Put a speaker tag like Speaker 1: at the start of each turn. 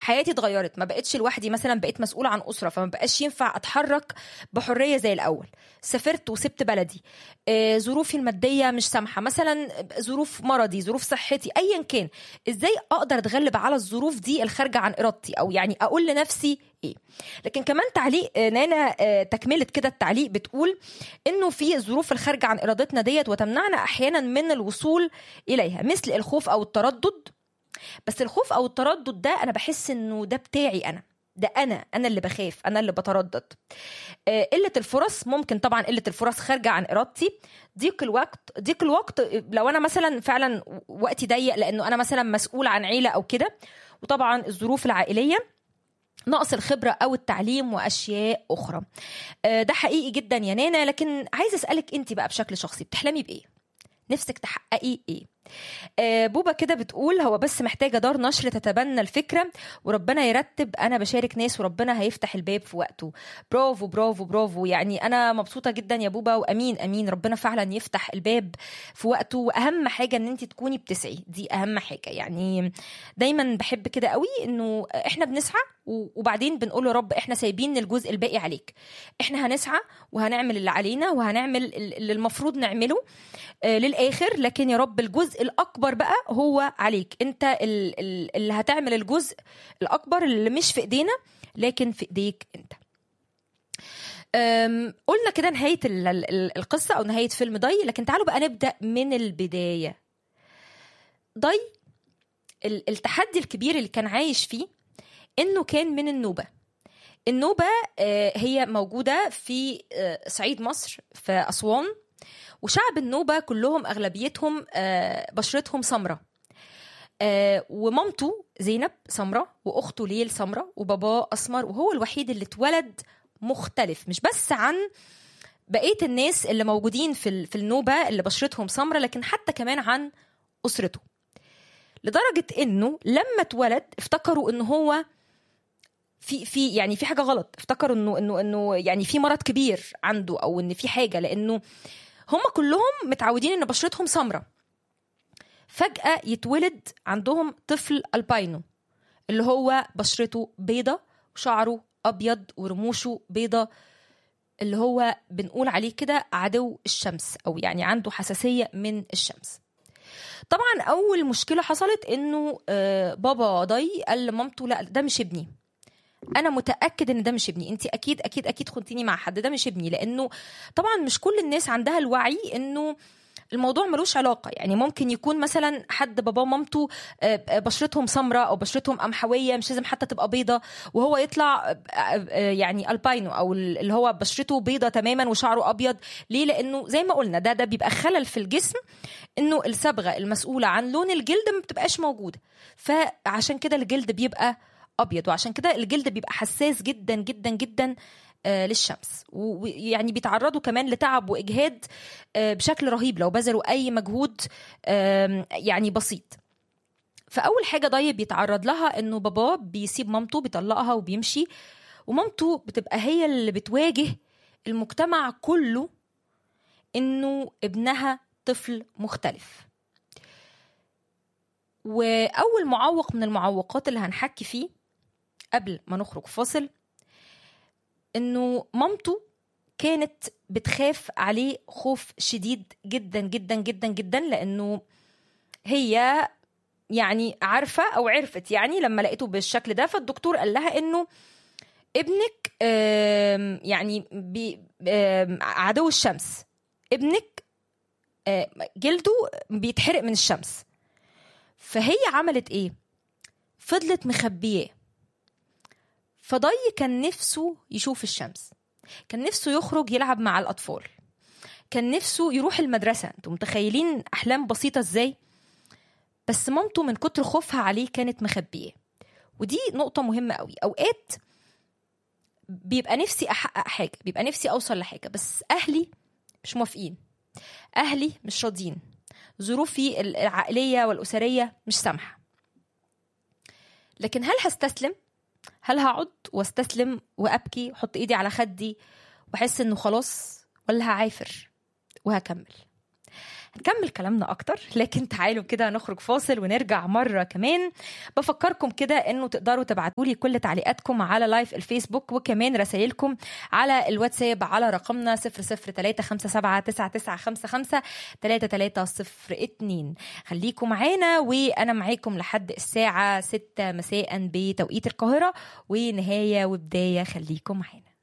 Speaker 1: حياتي اتغيرت ما بقتش لوحدي مثلا بقيت مسؤوله عن اسره فما بقاش ينفع اتحرك بحريه زي الاول سافرت وسبت بلدي آه، ظروفي الماديه مش سامحه مثلا ظروف مرضي ظروف صحتي ايا كان ازاي اقدر اتغلب على الظروف دي الخارجه عن ارادتي او يعني اقول لنفسي ايه لكن كمان تعليق آه، نانا آه، تكمله كده التعليق بتقول انه في الظروف الخارجه عن ارادتنا ديت وتمنعنا احيانا من الوصول اليها مثل الخوف او التردد بس الخوف او التردد ده انا بحس انه ده بتاعي انا ده انا انا اللي بخاف انا اللي بتردد آه، قله الفرص ممكن طبعا قله الفرص خارجه عن ارادتي ضيق الوقت ضيق الوقت لو انا مثلا فعلا وقتي ضيق لانه انا مثلا مسؤول عن عيله او كده وطبعا الظروف العائليه نقص الخبرة أو التعليم وأشياء أخرى آه، ده حقيقي جدا يا نانا لكن عايزة أسألك أنت بقى بشكل شخصي بتحلمي بإيه؟ نفسك تحققي إيه؟ آه، بوبا كده بتقول هو بس محتاجة دار نشر تتبنى الفكرة وربنا يرتب أنا بشارك ناس وربنا هيفتح الباب في وقته برافو برافو برافو يعني أنا مبسوطة جدا يا بوبا وأمين أمين ربنا فعلا يفتح الباب في وقته وأهم حاجة إن أنت تكوني بتسعي دي أهم حاجة يعني دايما بحب كده قوي إنه إحنا بنسعى و- وبعدين بنقول يا رب إحنا سايبين الجزء الباقي عليك إحنا هنسعى وهنعمل اللي علينا وهنعمل اللي المفروض نعمله آه، للاخر لكن يا رب الجزء الاكبر بقى هو عليك انت ال- ال- اللي هتعمل الجزء الاكبر اللي مش في ايدينا لكن في ايديك انت أم، قلنا كده نهايه ال- ال- ال- القصه او نهايه فيلم ضي لكن تعالوا بقى نبدا من البدايه ضي ال- التحدي الكبير اللي كان عايش فيه انه كان من النوبه النوبه آه، هي موجوده في آه، صعيد مصر في اسوان وشعب النوبة كلهم أغلبيتهم آه، بشرتهم سمرة آه، ومامته زينب سمرة وأخته ليل سمرة وباباه أسمر وهو الوحيد اللي اتولد مختلف مش بس عن بقية الناس اللي موجودين في ال- في النوبة اللي بشرتهم سمرة لكن حتى كمان عن أسرته لدرجة إنه لما اتولد افتكروا إن هو في في يعني في حاجة غلط افتكروا إنه إنه إنه يعني في مرض كبير عنده أو إن في حاجة لأنه هم كلهم متعودين ان بشرتهم سمراء فجأة يتولد عندهم طفل الباينو اللي هو بشرته بيضة وشعره أبيض ورموشه بيضة اللي هو بنقول عليه كده عدو الشمس أو يعني عنده حساسية من الشمس طبعا أول مشكلة حصلت إنه آه، بابا ضي قال لمامته لا ده مش ابني انا متاكد ان ده مش ابني انت اكيد اكيد اكيد خنتيني مع حد ده مش ابني لانه طبعا مش كل الناس عندها الوعي انه الموضوع ملوش علاقه يعني ممكن يكون مثلا حد باباه ومامته آه، آه، بشرتهم سمراء او بشرتهم قمحويه مش لازم حتى تبقى بيضه وهو يطلع آه، آه، يعني الباينو او اللي هو بشرته بيضه تماما وشعره ابيض ليه لانه زي ما قلنا ده ده بيبقى خلل في الجسم انه الصبغه المسؤوله عن لون الجلد ما بتبقاش موجوده فعشان كده الجلد بيبقى ابيض وعشان كده الجلد بيبقى حساس جدا جدا جدا آه، للشمس و- ويعني بيتعرضوا كمان لتعب واجهاد آه، بشكل رهيب لو بذلوا اي مجهود آم، يعني بسيط فاول حاجه ضيب بيتعرض لها انه باباه بيسيب مامته بيطلقها وبيمشي ومامته بتبقى هي اللي بتواجه المجتمع كله انه ابنها طفل مختلف واول معوق من المعوقات اللي هنحكي فيه قبل ما نخرج فاصل انه مامته كانت بتخاف عليه خوف شديد جدا جدا جدا جدا لانه هي يعني عارفه او عرفت يعني لما لقيته بالشكل ده فالدكتور قال لها انه ابنك آم، يعني بي آم، عدو الشمس ابنك آم، جلده بيتحرق من الشمس فهي عملت ايه فضلت مخبياه فضي كان نفسه يشوف الشمس كان نفسه يخرج يلعب مع الأطفال كان نفسه يروح المدرسة انتوا متخيلين أحلام بسيطة ازاي بس مامته من كتر خوفها عليه كانت مخبياه ودي نقطة مهمة قوي أوقات بيبقى نفسي أحقق حاجة بيبقى نفسي أوصل لحاجة بس أهلي مش موافقين أهلي مش راضيين ظروفي العائلية والأسرية مش سامحة لكن هل هستسلم هل هقعد واستسلم وابكي واحط ايدي على خدي واحس انه خلاص ولا هعافر وهكمل نكمل كلامنا اكتر لكن تعالوا كده نخرج فاصل ونرجع مره كمان بفكركم كده انه تقدروا تبعتوا لي كل تعليقاتكم على لايف الفيسبوك وكمان رسائلكم على الواتساب على رقمنا 003579955 3302 خليكم معانا وانا معاكم لحد الساعه 6 مساء بتوقيت القاهره ونهايه وبدايه خليكم معانا